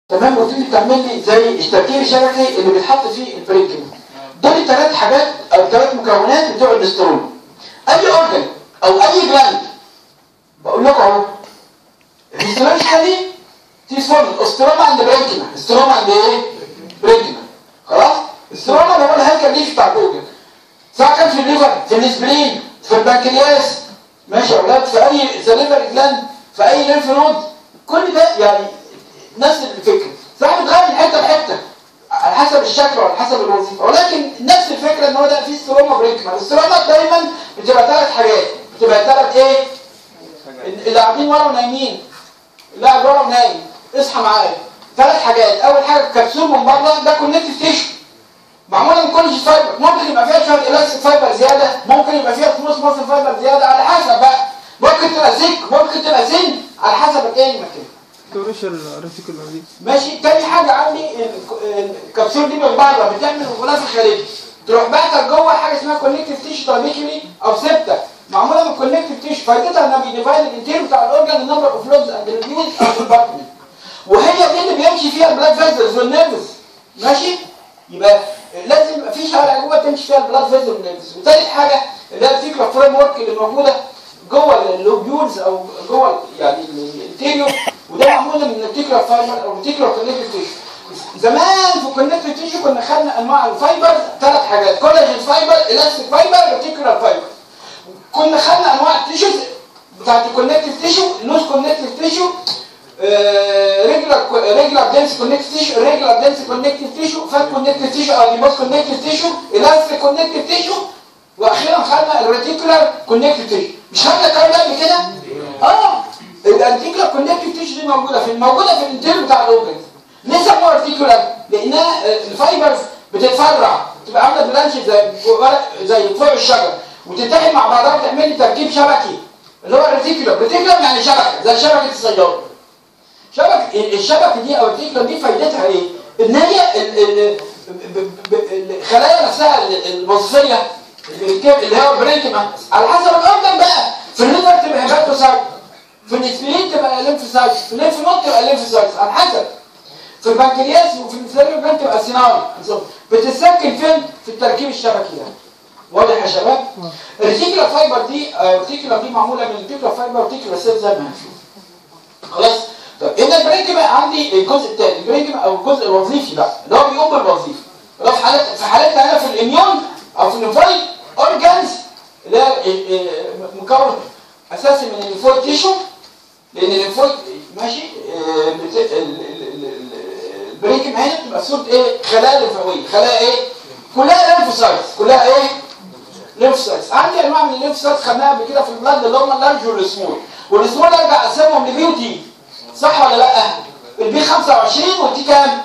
تمام وتيجي تعمل لي زي التركيب الشبكي اللي بيتحط فيه البرينكيما دول الثلاث حاجات او الثلاث مكونات بتوع الاسترول اي اورجن او اي جلاند بقول لكم اهو الهيستولوجيكالي في فورم استروما عند برينكيما استروما عند ايه برينكيما خلاص استروما اللي هو الهيكل الليفي بتاع الاورجن سواء كان في الليفر في الاسبرين في البنكرياس ماشي يا اولاد في اي سليفر جلاند في اي لينف نود كل ده يعني نفس الفكره صح بتغير من حته لحته على حسب الشكل وعلى حسب الوظيفه ولكن نفس الفكره ان هو ده فيه ستروما برينكمان الستروما دايما بتبقى ثلاث حاجات بتبقى ثلاث ايه اللي قاعدين ورا ونايمين اللي قاعد ورا ونايم اصحى معايا ثلاث حاجات اول حاجه كبسول من بره ده كونكتيف تيشو معموله من كولاجين فايبر ممكن يبقى فيها شويه الاستيك فايبر زياده ممكن يبقى فيها سموث ماسل فايبر زياده على حسب بقى ممكن تبقى زيك ممكن تبقى زن على حسب الايه المكان دكتور ايش الريتيكولار دي؟ ماشي تاني حاجة عندي ال- الكبسول دي من بره بتعمل غلاف خارجي تروح باعتها جوه حاجة اسمها كونكتيف تيشو ترابيكولي او سيبتا معمولة من كونكتيف تيشو فايدتها انها بيديفاين الانتير بتاع الاورجن النمبر اوف لوبز اند ريديوز او كومبارتمنت وهي دي اللي بيمشي فيها البلاد فيزلز والنيرفز ماشي يبقى لازم يبقى في شوارع جوه تمشي فيها البلاد فيزل والنيرفز وثالث حاجة اللي هي الفكرة فريم ورك اللي موجودة جوه اللوبيولز او جوه يعني الانتيريور وده معمول من الريتيكولار فايبر او الريتيكولار كونكتيف تيشو زمان في الكونكتيف تيشو كنا خدنا انواع الفايبر ثلاث حاجات كولاجين فايبر الاستيك فايبر ريتيكولار فايبر كنا خدنا انواع التيشوز بتاعت الكونكتيف تيشو لوز كونكتيف تيشو ريجولار ريجولار دنس كونكتيف تيشو ريجولار دنس كونكتيف تيشو فات كونكتيف تيشو او ديموس كونكتيف تيشو الاستيك كونكتيف تيشو واخيرا خدنا الريتيكولار كونكتيف تيشو مش خدنا الكلام ده قبل كده؟ اه الارتيكولار كونكتيف تيشو دي موجوده فين؟ موجوده في الانتير بتاع الاورجنز ليه سموها ارتيكولار؟ لانها آه، الفايبرز بتتفرع تبقى عامله برانش زي ورق زي فوق الشجر وتتحد مع بعضها وتعمل لي تركيب شبكي اللي هو الريتيكولار الريتيكولار يعني شبكه زي شبكه السياره شبكه الشبكه دي او الريتيكولار دي فايدتها ايه؟ ان هي ال- ال- ب- ب- الخلايا نفسها الوظيفيه اللي هو البرينكما على حسب الاورجن بقى في الليفر تبقى هيباتوسايت في الاسبرين تبقى ليمفوسايت في الليمف نود تبقى ليمفوسايت على حسب في البنكرياس وفي السيرفر تبقى سيناري بتتسكن فين في التركيب الشبكي ده واضح يا شباب الريتيكولا فايبر دي آه، الريتيكولا دي معموله من الريتيكولا فايبر وريتيكولا سيل زي ما هنشوف خلاص طب ان البرينكما عندي الجزء الثاني البرينكما او الجزء الوظيفي بقى اللي هو بيقوم بالوظيفه اللي هو في حالات في حالتنا هنا في الاميون او في الليمفويد اورجانز اللي هي آه، آه، مكون اساسي من الليمفويد تيشو لان الليمفويد ماشي آه، بت- ال- ال- ال- ال- البرينكما هنا بتبقى صوره ايه خلايا ليمفاويه خلايا ايه كلها ليمفوسايتس كلها ايه ليمفوسايتس عندي انواع من الليمفوسايتس خدناها قبل كده في البلاد اللي هم اللارج والسمول والسمول ارجع اقسمهم لبي وتي صح ولا لا البي 25 والتي كام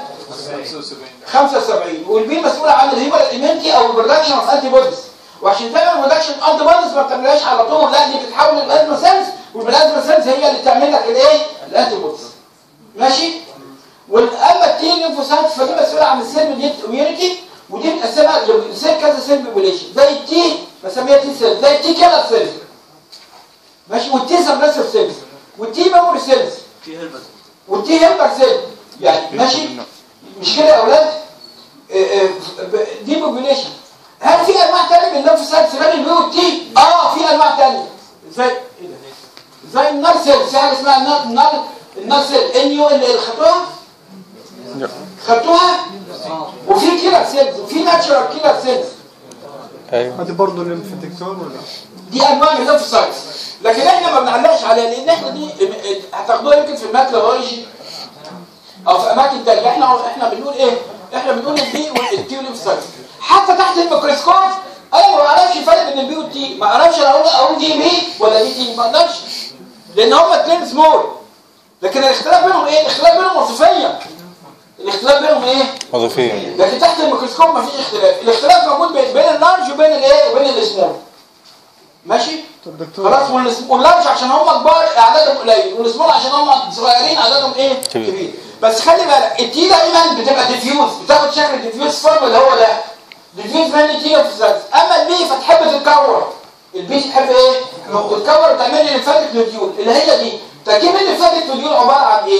75 والبي مسؤول عن الهيبر ايمنتي او البرودكشن اوف انتي بوديز وعشان تعمل برودكشن انتي بوديز ما بتعملهاش على طول لا دي بتتحول للبلازما سيلز والبلازما سيلز هي اللي بتعمل لك الايه الانتي بوديز ماشي واما التي ليمفوسايت فدي مسؤوله عن السيل ديت اميونيتي ودي متقسمه لسيل كذا سيل بيبوليشن زي التي بسميها تي سيل زي التي كيلر سيلز ماشي والتي سبريسور سيلز والتي ميموري سيلز والتي هيلبر سيل يعني ماشي مش كده يا اولاد آه، آه، ب- دي بوبوليشن هل في انواع تانية من الليمفوسايتس غير البي والتي اه في انواع تانية زي ايه ده زي النار سيل في حاجه اسمها النار النار النار سيل ان يو اللي خدتوها خدتوها وفي كيلر سيلز وفي ناتشورال كيلر سيلز ايوه هذه برضه الليمفدكتور ولا؟ دي انواع من الليمفوسايتس لكن احنا ما بنعلقش عليها لان احنا دي هتاخدوها يمكن في الماكروبيولوجي او في اماكن تانية احنا احنا بنقول ايه احنا بنقول البي والتي والليمفوسايتس حتى تحت الميكروسكوب انا ما بعرفش الفرق بين البي والتي ما اعرفش انا اقول اقول دي بي ولا دي تي ما اقدرش لان هما اثنين سمول لكن الاختلاف بينهم ايه الاختلاف بينهم وظيفيا الاختلاف بينهم ايه وظيفيا لكن تحت الميكروسكوب مفيش اختلاف الاختلاف موجود بين بين اللارج وبين الايه وبين السمول ماشي طب دكتور خلاص والس- واللارج عشان هم كبار اعدادهم قليل والسمول عشان هم صغيرين عددهم ايه كبير. كبير بس خلي بالك التي دايما بتبقى ديفيوز بتاخد شكل ديفيوز فورم اللي هو ده ديفيوز ماني تي اوف اما البي فتحب تتكور البي تحب ايه تتكور وتعمل لي ليمفاتيك نوديول اللي هي دي تركيب الليمفاتيك نوديول عباره عن ايه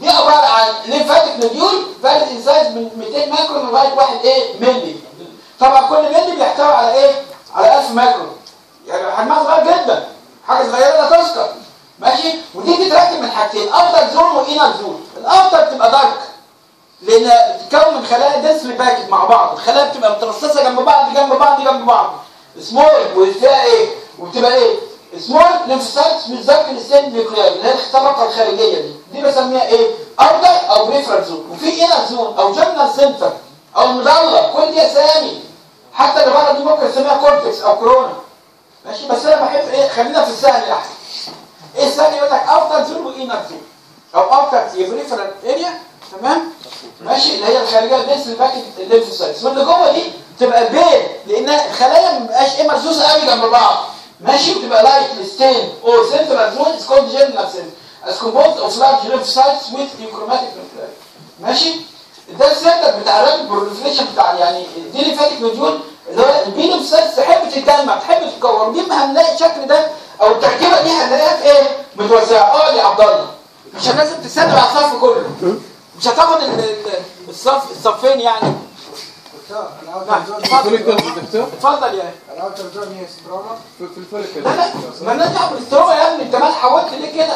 دي عباره عن ليمفاتيك نوديول فاليد ان سايز من 200 مايكرون لغايه 1 ايه مللي طبعا كل مللي بيحتوي على ايه على 1000 مايكرون يعني حجمها صغير جدا حاجه صغيره لا تذكر ماشي ودي بتتركب من حاجتين اوتر زون وانر زون الاوتر بتبقى دارك لان بتتكون من خلايا دنسلي باكت مع بعض الخلايا بتبقى مترصصه جنب بعض جنب بعض جنب بعض سمول وفيها ايه وبتبقى ايه سمول ليمفوسايتس مش ذاك السن نيوكلياي اللي هي الطبقه الخارجيه دي دي بسميها ايه اوتر او بريفرال زون وفي انر زون او جنرال سنتر او مدلة كل دي اسامي حتى اللي بره دي ممكن نسميها كورتكس او كورونا ماشي بس انا بحب ايه خلينا في السهل احسن ايه السهل يقول لك اوتر زون وانر زون او اوتر بريفرال اريا تمام ماشي اللي هي الخارجيه الدنس اللي باكت الليمفوسايتس واللي جوه دي تبقى بين لان الخلايا ما بقاش ايه مرصوصه قوي جنب بعض ماشي وتبقى لايت ستين اور سنترال زون از كولد جيرنال سيل as composed of large lymphocytes with euchromatic nuclei ماشي ده السنتر بتاع الرابid proliferation بتاع يعني دي ليمفاتيك نوديول اللي هو البي lymphocytes تحب تتجمع تحب تتكون دي ما هنلاقي الشكل ده او التركيبه دي هنلاقيها في ايه متوزعه اقعد يا عبد الله مش لازم تسلم على الصف كله مش هتاخد ال- ال- الصف الصفين يعني دكتور نعم، الاوتر اتفضل دكتور اتفضل يا الاوتر زون هي ستروما في في الفوليكل لا لا ما لناش دعوه بالاستروما يا ابني انت مال حاولت ليه كده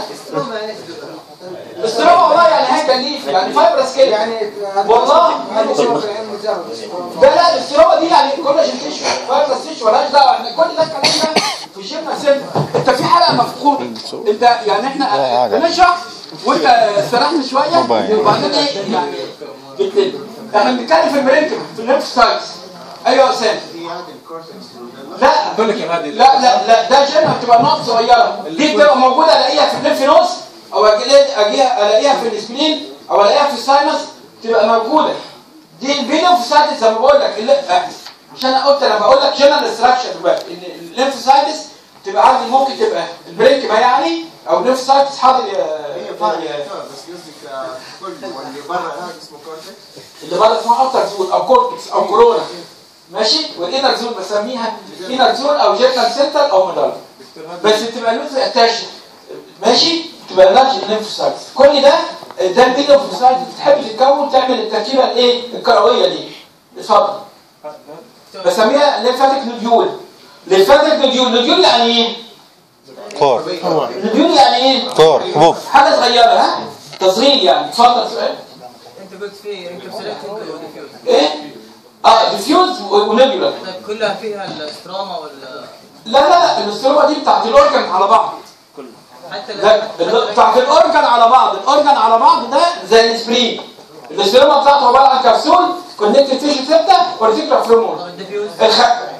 الاستروما والله يعني هي تجليف يعني فايبرس كده يعني والله. هذه شوف العلم مجرد ستروما ده لا الاستروما دي يعني كولاجين تيشو فايبرس تيشو مالهاش دعوه احنا كل ده الكلام ده في جيمنا سن انت في حلقه مفقوده انت يعني احنا بنشرح وانت سرحنا شويه وبعدين ايه يعني جبت احنا بنتكلم في البرينكم في الليمف سايتس ايوه يا اسامه هي هذه الكورتكس لا بقول لك هذه لا لا لا ده جنة بتبقى نقط صغيرة دي بتبقى موجودة الاقيها في الليمف نوز او أجي- اجيها الاقيها في الاسبلين او الاقيها في الساينس تبقى موجودة دي البيليوفوسايتس زي ما بقول لك اللي- آه، عشان انا قلت انا بقول لك جنرال ستراكشر دلوقتي ان الليمفوسايتس تبقى عندي ممكن تبقى البرينكما يعني او الليمفوسايتس حاضر يا- هي فاهم يا- دكتور بس قصدك آه، كل واللي برا هناك اسمه كورتكس اللي بره اسمها اوتر زون او كورتكس او كورونا ماشي والانر زون بسميها انر زون او جيرنال سنتر او مدلل بس تبقى لوز اتاش ماشي تبقى لارج ليمفوسايتس كل ده ده الليمفوسايتس بتحب تتكون تعمل التركيبه الايه الكرويه دي اتفضل بسميها ليمفاتيك نوديول ليمفاتيك نوديول نوديول يعني ايه كور نوديول يعني ايه كور حبوب حاجه صغيره ها تصغير يعني اتفضل سؤال انت قلت في انكبسوليت وديفيوز ايه اه ديفيوز ونيبيولار طيب كلها فيها الاستراما ولا لا لا لا الاستروما دي بتاعت الاورجن على بعض حتى ده ال- بتاعت الاورجن على بعض الاورجن على بعض ده زي السبرين الاستروما بتاعته عباره عن كبسول كونكتد تيشو ثابته ورتيكولار فلومون الديفيوز الخ...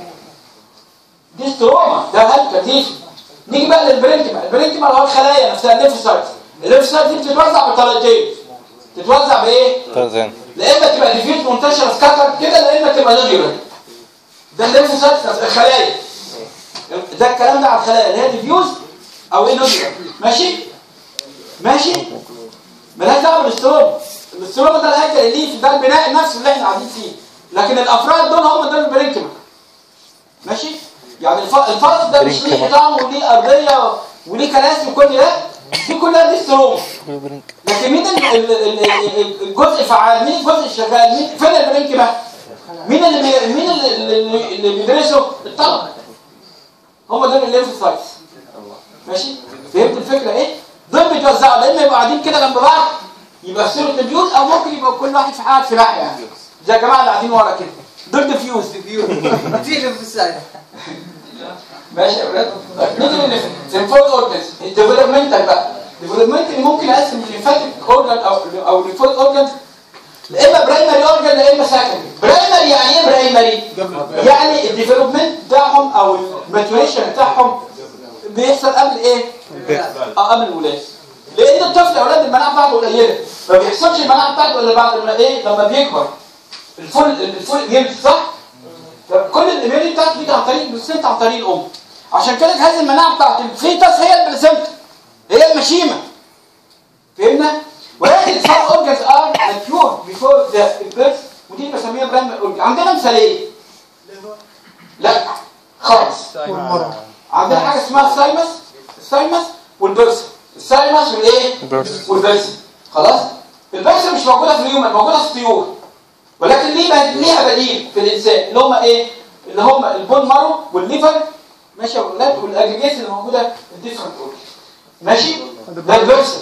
دي استروما ده هل كتيف نيجي بقى للبرينكما البرينكما اللي هو الخلايا نفسها الليمفوسايتس الليمفوسايتس دي بتتوزع بطريقتين تتوزع بايه؟ ترزين لا اما تبقى ديفيوز منتشره سكاتر كده لا اما تبقى نوديولار ده الليمفوسايتس نفس- الخلايا ده الكلام ده على الخلايا اللي هي ديفيوز او ايه نوديولار ماشي ماشي مالهاش دعوه بالاستروما الاستروما ده الهيكل الليفي ده البناء نفسه اللي احنا قاعدين فيه لكن الافراد دول هم دول البرينكما ماشي يعني الف- الفرد ده مش ليه برينكما. حيطان وليه ارضيه وليه كراسي وكل ده دي كلها دي استروما لكن مين ال- ال- ال- ال- الجزء الفعال مين الجزء الشغال مين فين البرينكما مين اللي بي... مين اللي, اللي, اللي بيدرسوا الطلبه هم دول الليمفوسايتس ماشي فهمت الفكره ايه دول بيتوزعوا لا اما يبقوا قاعدين كده جنب بعض يبقى في صوره نبيوت او ممكن يبقى كل واحد في حاجه في ناحيه يعني زي الجماعه اللي قاعدين ورا كده دول ديفيوز ديفيوز في انكبسوليت ماشي يا ولاد طيب نيجي للفول اورجنز الديفلوبمنتال بقى الديفلوبمنت ممكن اقسم الليمفاتيك اورجن او او الليمفويد اورجنز لا اما برايمري اورجن لا اما سكندري برايمري يعني ايه برايمري يعني الديفلوبمنت بتاعهم او الماتوريشن بتاعهم بيحصل قبل ايه اه قبل الولاده لان الطفل يا اولاد المناعه بتاعته قليله ما بيحصلش المناعه بتاعته الا بعد ما ايه لما بيكبر الفول الفول يمشي صح كل الايميل بتاعته بتيجي عن طريق البلاسينتا عن طريق الام عشان كده جهاز المناعه بتاعت الفيتس هي البلاسينتا هي المشيمه فهمنا ولكن some organs are mature before the birth ودي بسميها برايم organ عندنا مثالين لا خالص عندنا حاجه اسمها السايمس السايمس والبرس السايمس والايه برس. والبرس خلاص البرسه مش موجوده في الهيومن موجوده في الطيور ولكن ليه ليها بديل في الانسان اللي هم ايه اللي هم البون مارو والليفر ماشي يا ولاد والاجريجيت اللي موجوده في الديفرنت اورجن ماشي ده البرسه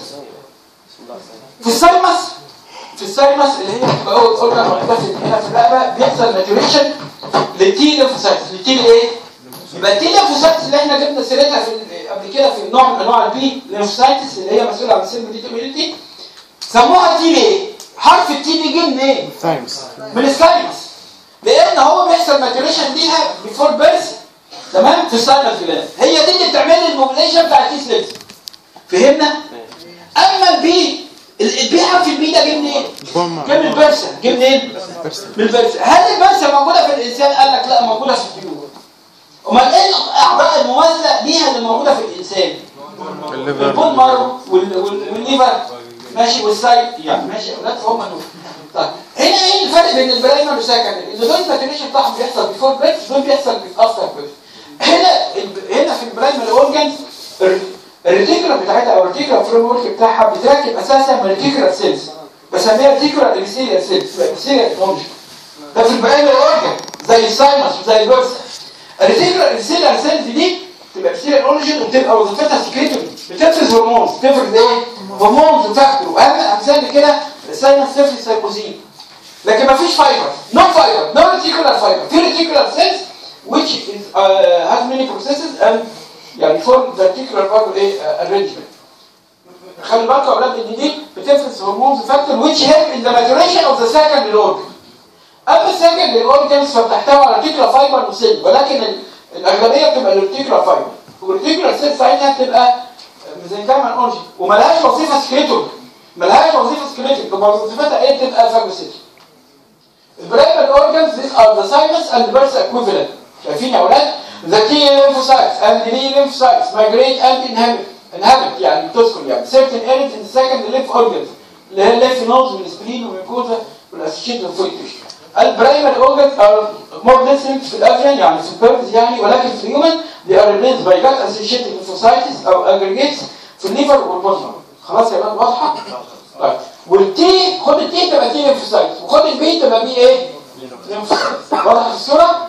في السايمس في السايمس اللي هي بتبقى اول اورجن موجوده في هنا في الرقبه بيحصل ماتوريشن للتي ليمفوسايتس للتي ايه يبقى التي ليمفوسايتس اللي احنا جبنا سيرتها في قبل كده في نوع من انواع البي ليمفوسايتس اللي هي مسؤوله عن السيل دي سموها تي ليه حرف التي دي جه منين تايمز من الساينس لان هو بيحصل ماتوريشن ليها بيفور بيرث تمام في الساينس جلاند هي دي اللي بتعمل لي الموبيليشن بتاع التي سليبس فهمنا اما البي البي حرف البي ده جه منين جه من البرسه جه منين من البرسه هل البرسه موجوده في الانسان قال لك لا موجوده في الطيور امال ايه الاعضاء المماثله ليها اللي موجوده في الانسان الليفر البون مارو وال- وال- والليفر ماشي والسايد يعني ماشي يا اولاد فهم دول طيب هنا ايه الفرق بين البرايمر والسكندري ان دول الماتوريشن بتاعهم بيحصل بيفور بريث دول بيحصل افتر بريث هنا ال- هنا في البرايمر اورجانز الريتيكولار بتاعتها او الريتيكولار فريم ورك بتاعها بتركب اساسا من ريتيكولار سيلز بسميها ريتيكولار ابيثيليال سيلز ابيثيليال ايمونجن ده في البرايمر اورجان زي الساينس وزي البرسا الريتيكولار ابيثيليال سيلز دي تبقى ابيثيليال اورجن وبتبقى وظيفتها سكريتوري بتفرز هرمونز بتفرز ايه؟ هرمونز وفاكتور واهم امثال كده الساينس تفرز سايكوزين لكن ما فيش فايبر نو فايبر نو ريتيكولار فايبر في ريتيكولار سيلز which is uh, has many processes and يعني form the reticular fiber ايه uh, arrangement خلي بالكم يا اولاد ان دي بتفرز هرمونز فاكتور which help in the maturation of the secondary organ اما السكندري اورجانز فبتحتوي على ريتيكولار فايبر وسيل ولكن ال- الاغلبيه بتبقى الريتيكولار فايبر والريتيكولار سيل ساعتها بتبقى ميزنكايما اورجن وملهاش وظيفه سكريتور ملهاش وظيفه سكريتور تبقى وظيفتها ايه تبقى فاجوسيتي البرايمال اورجانز these are the thymus and bursa equivalent شايفين يا اولاد the T lymphocytes and the B lymphocytes migrate and inhabit inhabit يعني بتسكن يعني certain areas in the second lymph organs اللي هي الليمف نودز والسبلين والميكوزا والاسيشيت والفويتوش البرايمال اورجانز are more distant في الافرين يعني superbs يعني ولكن في الهيومن they are replaced by gut associated lymphocytes او aggregates في الليفر والبوزمر خلاص يا ولاد واضحه؟ طيب والتي خد التي تبقى تي ليمفوسايتس وخد البي تبقى بي ايه؟ ليمفوسايتس واضح في الصوره؟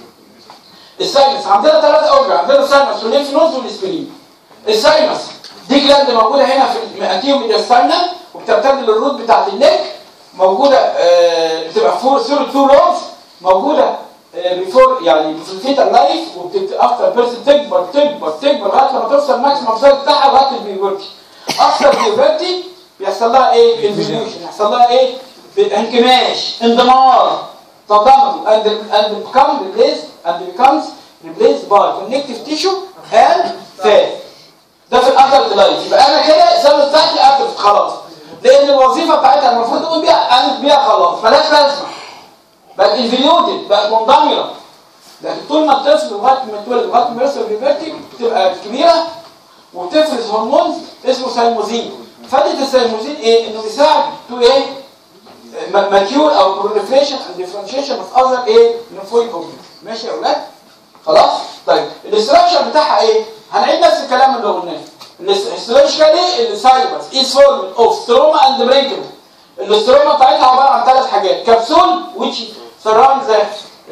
الساينس عندنا ثلاثة أوجه عندنا الساينس والليمف نودز والسبلين الساينس دي جلاند موجودة هنا في الانتيوم ميدياستاينا وبتمتد للروت بتاعت النك موجودة آه بتبقى فور سورة تو لوبز موجودة بيفور يعني في الفيتال لايف وبتبقى افتر بيرسون تكبر تكبر تكبر لغايه لما توصل ماكسيمم سايز بتاعها لغايه البيوبرتي افتر بيوبرتي بيحصل لها ايه؟ انفليوشن يحصل لها ايه؟ انكماش انضمار تضامن and and become replaced and becomes replaced by connective tissue and fat ده في الادلت لايف يبقى انا كده السبب بتاعتي ادلت خلاص لان الوظيفه بتاعتها المفروض اقول بيها قامت بيها خلاص مالهاش لازمه بقت انفليوتد بقت منضمره لكن طول ما الطفل لغايه ما يتولد لغايه ما يوصل للبيبرتي بتبقى كبيره وبتفرز هرمون اسمه سايموزين فائده السايموزين ايه؟ انه بيساعد تو ايه؟ ماتيور او بروليفريشن اند ديفرنشيشن اوف اذر ايه؟ ليمفويد اورجن ماشي يا اولاد؟ خلاص؟ طيب الاستراكشر بتاعها ايه؟ هنعيد نفس الكلام اللي قلناه الاستراكشر السايبرز از فورم اوف ستروما اند برينكل الاستروما بتاعتها عباره عن ثلاث حاجات كبسول which surround the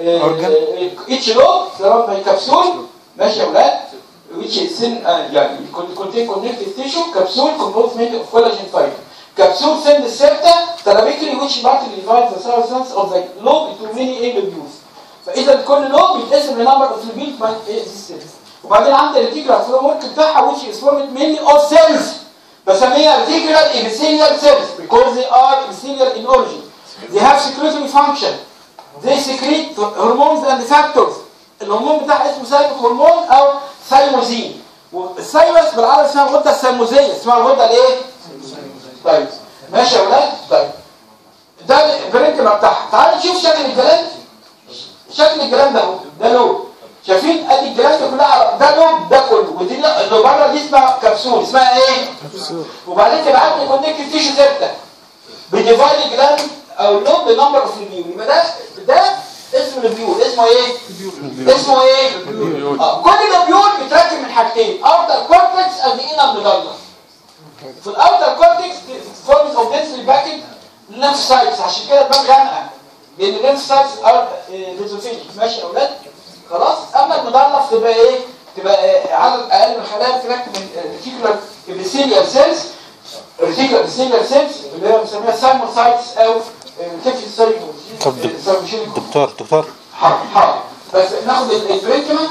each lobe surround by capsule ماشي يا اولاد which is in, uh, يعني contain connective tissue capsule composed mainly of collagen fiber capsule send the septa therapically which partly divides the substance of the lobe into many A lobules فاذا كل لوب بيتقسم لنمبر اوف لوبيل by this cells وبعدين عندي الريتيكولار فريم ورك بتاعها which is formed mainly of cells بسميها reticular epithelial cells because they are epithelial in origin they have secretory function they secrete hormones and factors الهرمون بتاعها اسمه سايبك هرمون او ثايموزين والثايموس بالعربي اسمها الغده الثايموزيه اسمها الغده الايه؟ طيب ماشي يا ولاد طيب ده البرينكلر بتاعها تعالوا نشوف شكل الجلاند شكل الجلاند اهو ده لوب شايفين ادي الجلاند كلها ده لوب ده كله ودي اللي بره دي اسمها كبسول اسمها ايه؟ وبعدين تبعت لي كونكتيف تيشو ثابته بديفايد الجلاند او اللوب بنمبر اوف ريفيو يبقى ده ده اسمه البيول اسمه ايه؟ اسمه ايه؟ آه. كل البيول بيتركب من حاجتين اوتر كورتكس اند انر ميدالر في الاوتر كورتكس فورمز اوف دنسلي باكج lymphocytes عشان كده تبان غامقه لان lymphocytes ار ليزوفيليك ماشي يا اولاد خلاص اما المضلف تبقى ايه تبقى آه، عدد اقل من الخلايا بتبقى من ريتيكولار ابيثيليال سيلز ريتيكولار ابيثيليال سيلز اللي هي بنسميها سايموسايتس او كيفي طب دك- دكتور دكتور حاضر حاضر بس ناخد ال- البرينكما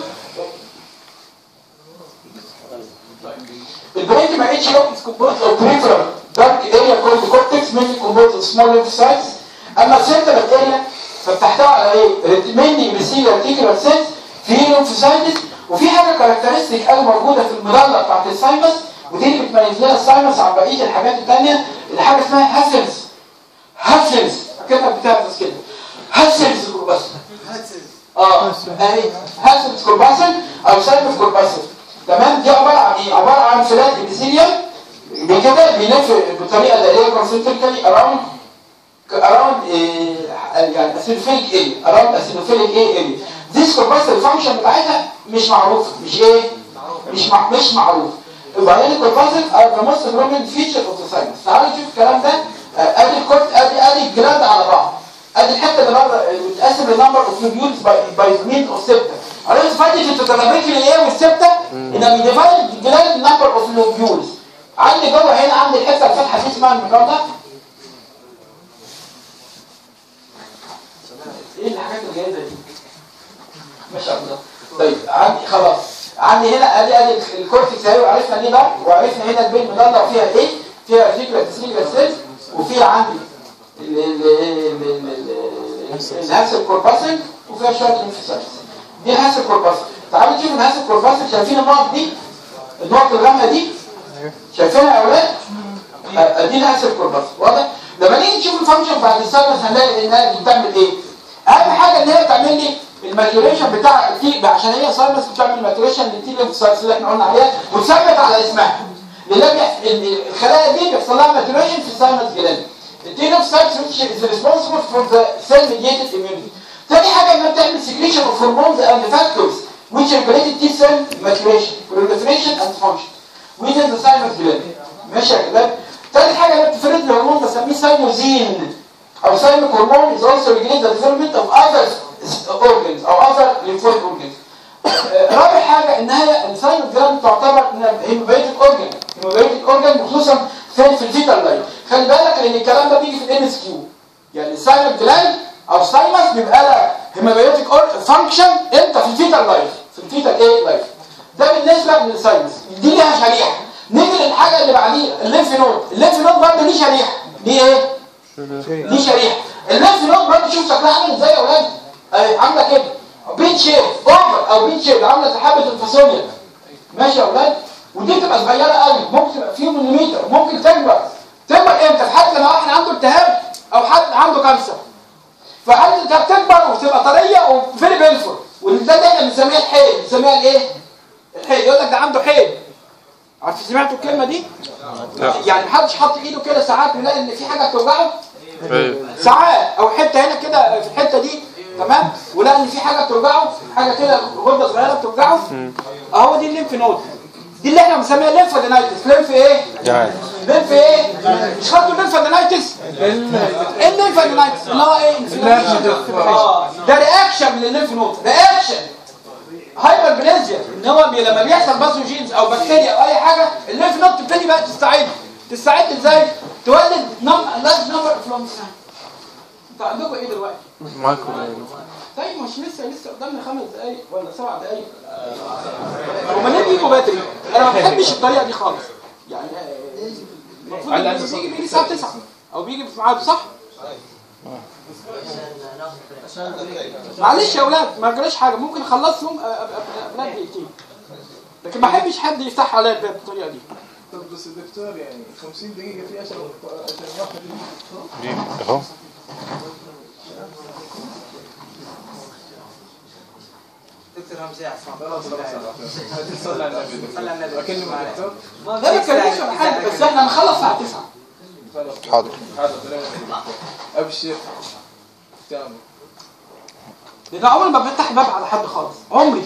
البرينكما اتش لوك is composed of peripheral dark area called the cortex mainly composed of small lymphocytes اما السنترال area فبتحتوي على ايه؟ mainly epithelial reticular cells في lymphocytes وفي حاجه كاركترستيك قوي موجوده في المضله بتاعت السايمس ودي اللي بتميز لها السايمس عن بقيه الحاجات الثانيه اللي حاجه اسمها هاسلز هاسلز كده بتاعت كده هاسلز بس اه اهي هاسل كورباسل او سايمس كورباسل تمام دي عباره عن ايه عباره عن فلات ابيثيليوم بكده بيلف بطريقه دائريه كونسنتريكالي اراوند اراوند يعني اسيدوفيليك ايه اراوند اسيدوفيليك ايه ايه ذيس كورباسل الفانكشن بتاعتها مش معروفه مش ايه مش مع... مش معروف وبعدين الكورباسل ار ذا موست برومينت فيتشر اوف ذا ساينس تعالوا نشوف الكلام ده آه، ادي الكورت ادي ادي الجلاند على بعض ادي الحته اللي بره اللي بتقسم لنمبر اوف لوبيولز باي باي مين اوف سبتا عرفت فايده التترابيكي الايه والسبتا انها بيديفايد الجلاند نمبر اوف لوبيولز عندي جوه هنا عندي الحته الفاتحه دي اسمها الميكاندا ايه الحاجات الجايه دي ما شاء الله طيب عندي خلاص عندي هنا ادي ادي الكورتكس اهي وعرفنا ليه ده وعرفنا هنا البين مضله وفيها ايه فيها ريتيكولا تسليكولا سيلز وفيها عندي ال- ال- ال- ال- ال- الهاسل كورباسل وفيها شويه ليمفوسايتس دي الهاسل كورباسل تعالوا نشوف الهاسل كورباسل شايفين النقط دي النقط الغامقه دي شايفينها يا اولاد آه، دي الهاسل كورباسل واضح لما نيجي نشوف الفانكشن بعد الساينس هنلاقي انها بتعمل ايه اهم حاجه ان هي بتعمل لي الماتيوريشن بتاع التي عشان هي ساينس بتعمل ماتيوريشن للتي ليمفوسايتس اللي احنا قلنا عليها وتثبت على اسمها لان بيح- ال- ال- الخلايا دي بيحصل لها ماتيوريشن في الساينس جلاند التي ليمفوسايتس which is responsible for the cell mediated immunity تاني حاجه انها بتعمل secretion of hormones and factors which regulate T cell maturation proliferation and function within the thymus gland ماشي يا شباب تالت حاجه اللي بتفرز لي هرمون بسميه سايموزين او thymic hormone is also regulate the development of other organs او other lymphoid organs آه، رابع حاجه ان هي الثايموس جلاند تعتبر هيموبيتيك اورجان هيموبيتيك اورجان خصوصا في في الفيتال لاين خلي بالك لان الكلام ده بيجي في الام اس كيو يعني الثايموس جلاند او الثايموس بيبقى لها هيموبيتيك فانكشن امتى في الفيتال لايف في الفيتال ايه لايف ده بالنسبه للساينس دي ليها شريحه نيجي للحاجه اللي بعديها الليمف نود الليمف نود برضه ليه شريحه ليه ايه ليه شريحه الليمف نود برضه شوف شكلها عامل ازاي يا اولاد أهي عامله كده بين شيب اوفر او بين شيب عامله زي حبه الفاصوليا ماشي يا اولاد ودي بتبقى صغيره قوي ممكن تبقى فيه مليمتر ممكن تكبر تكبر امتى في حد لما واحد عنده التهاب او حد عنده كانسر فحد ده بتكبر وتبقى طريه وفيري بينفول وده ده احنا بنسميها الحيل بنسميها الايه الحيل يقول لك ده عنده حيل عارف سمعتوا الكلمه دي يعني محدش حاطط ايده كده ساعات يلاقي ان في حاجه بتوجعه ايوه ساعات او حته هنا كده في الحته دي تمام ولا ان في حاجه بتوجعه حاجه كده غده صغيره بتوجعه اهو دي الليمف نود دي اللي احنا بنسميها ليمفادينايتس ليمف ايه جمال ليمف ايه مش خدتوا الليمفادينايتس ايه الليمفادينايتس اللي هو ايه آه، ده رياكشن من الليمف نود رياكشن هايبر بليزيا ان هو بي لما بيحصل باثوجينز او بكتيريا او اي حاجه الليمف نود تبتدي بقى تستعد تستعد ازاي تولد نم لارج نمبر اوف لونج انتوا عندكم ايه دلوقتي مايكرو طيب مش لسه لسه قدامنا خمس دقايق ولا سبع دقايق هما ليه بيجوا بدري؟ انا ما بحبش الطريقه دي خالص يعني آه، المفروض إنه بيجي بيجي الساعه 9 او بيجي في ميعاده صح؟ معلش يا اولاد ما جراش حاجه ممكن اخلصهم آه، أب- أب- قبلها دقيقتين لكن ما احبش حد يفتح عليا الباب بالطريقه دي طب بس الدكتور يعني 50 دقيقة في عشان عشان واحد دي اهو دكتور همزه عصام خلاص خلاص صلى على النبي صلى على النبي اكلم الدكتور لا ما تكلموش ولا حاجه بس احنا هنخلص الساعه 9 خلاص حاضر حاضر سلام عليكم. ابشر تمام لان عمري ما بفتح باب على حد خالص عمري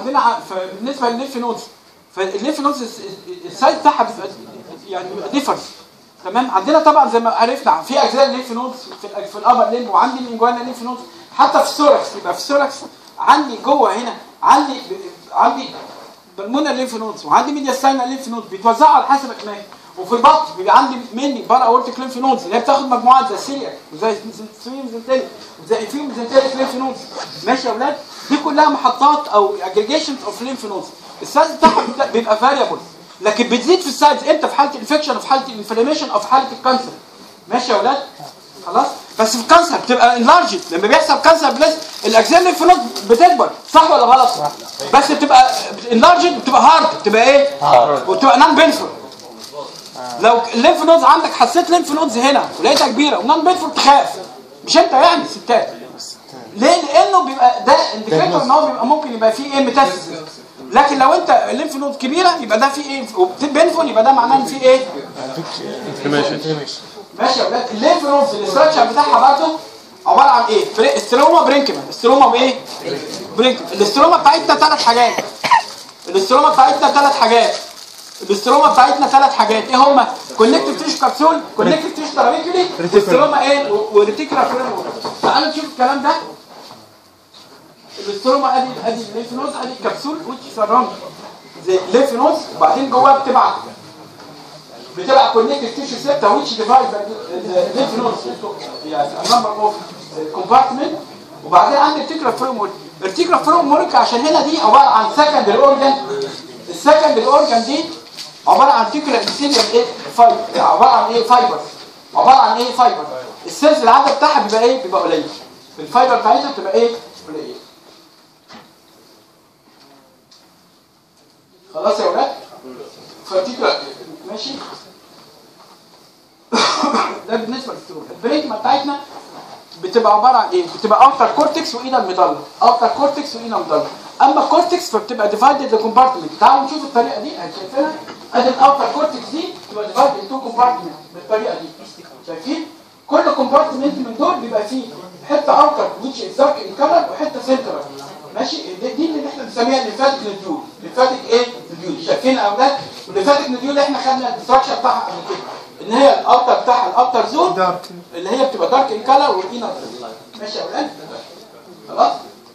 عندنا ع- ف- بالنسبه للليف نودز فالليف نودز الس- السايز بتاعها بيبقى يعني بيبقى ديفرنس تمام عندنا طبعا زي ما عرفنا في اجزاء الليف نودز في, ال- في الابر ليمب وعندي الانجوانا ليف نودز حتى في السوركس يبقى في السوركس عندي جوه هنا عندي ب- عندي بالمونر ليف نودز وعندي ميديا ستاينا ليف نودز بيتوزعوا على حسب الاماكن وفي البطن بيبقى عندي مني بارا اورتيك ليف نودز اللي هي بتاخد مجموعات زي السيلياك وزي السويم زنتيلي وزي فيهم زنتيليك ليف نودز ماشي يا اولاد دي كلها محطات او اجريجيشنز اوف ليف نودز السايز بتاعها بيبقى- بيبقى فاريبل لكن بتزيد في السايز امتى في حاله الانفكشن وفي حاله الانفلاميشن او في حاله الكانسر ماشي يا اولاد خلاص بس في الكانسر بتبقى انلارجد لما بيحصل كانسر بلس الاجزاء اللي في النص بتكبر صح ولا غلط بس بتبقى انلارجد بتبقى هارد بتبقى ايه وبتبقى نان بينفول لو الليمف نودز عندك حسيت ليمف نودز هنا ولقيتها كبيره ونان بينفول تخاف مش انت يعني ستات ليه لانه بيبقى ده انديكيتور ان هو بيبقى ممكن يبقى فيه ايه ميتاسيس لكن لو انت الليمف نود كبيره يبقى ده فيه ايه وبينفول يبقى ده معناه ان فيه ايه ماشي يا ولاد الليمف نودز الاستراكشر بتاعها برضه عباره عن ايه؟ بري... استروما برينكمان استروما بايه؟ برينكمان الاستروما بتاعتنا ثلاث حاجات الاستروما بتاعتنا ثلاث حاجات الاستروما بتاعتنا ثلاث حاجات ايه هما؟ كونكتيف تيشو كابسول كونكتيف تيشو ترابيكولي استروما ايه؟ و- وريتيكولا فيرمور تعالوا نشوف الكلام ده الاستروما ادي ادي الليمف نودز ادي الكبسول وتش سراوند زي الليمف نودز وبعدين جواها بتبعت بتبقى كونكتد تيشو سيبتا which divide the lymph nodes يعني number of compartment وبعدين عندي التيكرا فريمورك التيكرا فريمورك عشان هنا دي عباره عن سكندري اورجان السكندري اورجان دي عباره عن تيكرا ابيثيليوم ايه فايبر عباره عن ايه فايبر عباره عن ايه فايبر السيلز العدد بتاعها بيبقى ايه بيبقى قليل الفايبر بتاعتها بتبقى ايه قليل خلاص يا ولاد فتيكرا ماشي ده بالنسبه للستروك البريكما بتاعتنا بتبقى عباره عن ايه بتبقى اوتر كورتكس واينا المضله اوتر كورتكس واينا المضله اما الكورتكس فبتبقى ديفايدد كومبارتمنت تعالوا نشوف الطريقه دي شايفينها ادي الاوتر كورتكس دي بتبقى ديفايدد تو كومبارتمنت بالطريقه دي شايفين كل كومبارتمنت من دول بيبقى فيه حته اوتر ويتش از دارك ان كلر وحته سنترال ماشي دي, دي اللي احنا بنسميها الليمفاتيك نديول الليمفاتيك ايه نديول شايفين يا اولاد الليمفاتيك نديول احنا خدنا الاستراكشر بتاعها قبل كده ان هي الاوتر بتاعها الاوتر زون اللي هي بتبقى دارك ان كلر والانر ماشي يا اولاد خلاص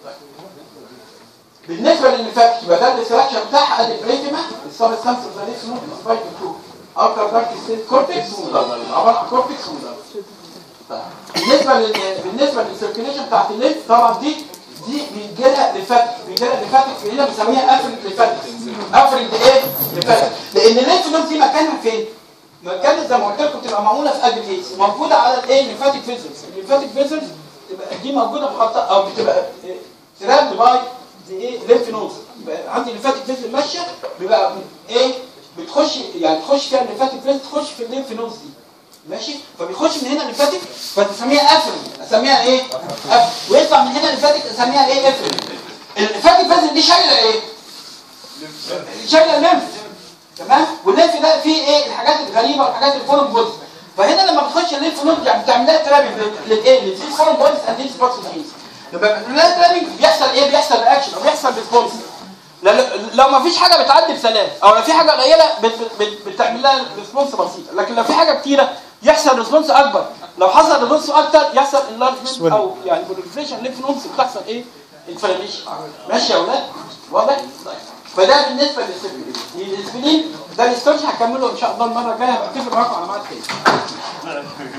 بالنسبه للليمفاتيك يبقى ده الاستراكشر بتاعها ادي البريتما السب ستانس اوف ذا ليف نود سبايك تو اوتر دارك ستيت كورتكس عباره عن كورتكس ومدرج بالنسبه لل بالنسبه للسيركيليشن بتاعت الليف طبعا دي دي بيجي لها ليفاتيك بيجي لها ليفاتيك في هنا بنسميها افرد ليفاتيك افرد ايه ليفاتيك لان الليف نود دي مكانها فين مكانها زي ما قلت لكم تبقى معموله في قلب الايس موجوده على الايه ليفاتيك فيزلز الليفاتيك فيزلز تبقى دي موجوده في خط او بتبقى تراب باي دي ايه ليمف نودز يبقى عندي ليفاتيك فيزل ماشيه بيبقى ايه بتخش يعني تخش فيها الليمفاتيك فيزل تخش في الليمف نودز دي ماشي فبيخش من هنا الليمفاتيك فتسميها افرين اسميها ايه افرين ويطلع من هنا الليمفاتيك اسميها ايه افرين الليمفاتيك فيزل دي شايله ايه شايله الليمف تمام والليمف ده فيه ايه الحاجات الغريبه والحاجات الفورم بودز فهنا لما بتخش الليمف نود يعني بتعمل لها ترابنج للايه للزيت فورم بودز اند ديز بروتينز لما بتعمل لها ترابنج بيحصل ايه بيحصل رياكشن او بيحصل ريسبونس لو ما فيش حاجه بتعدي بسلام او لو في حاجه قليله بت- بت- بتعمل لها ريسبونس بسيطه لكن لو في حاجه كتيره يحصل ريسبونس اكبر لو حصل ريسبونس اكتر يحصل انلارجمنت او يعني بروليفريشن ليف نودز بتحصل ايه انفلاميشن ماشي يا اولاد واضح فده بالنسبه للسبلين الاسبلين ده الاستورج هكمله ان شاء الله المره الجايه هبقى اتفق معاكم على ميعاد تاني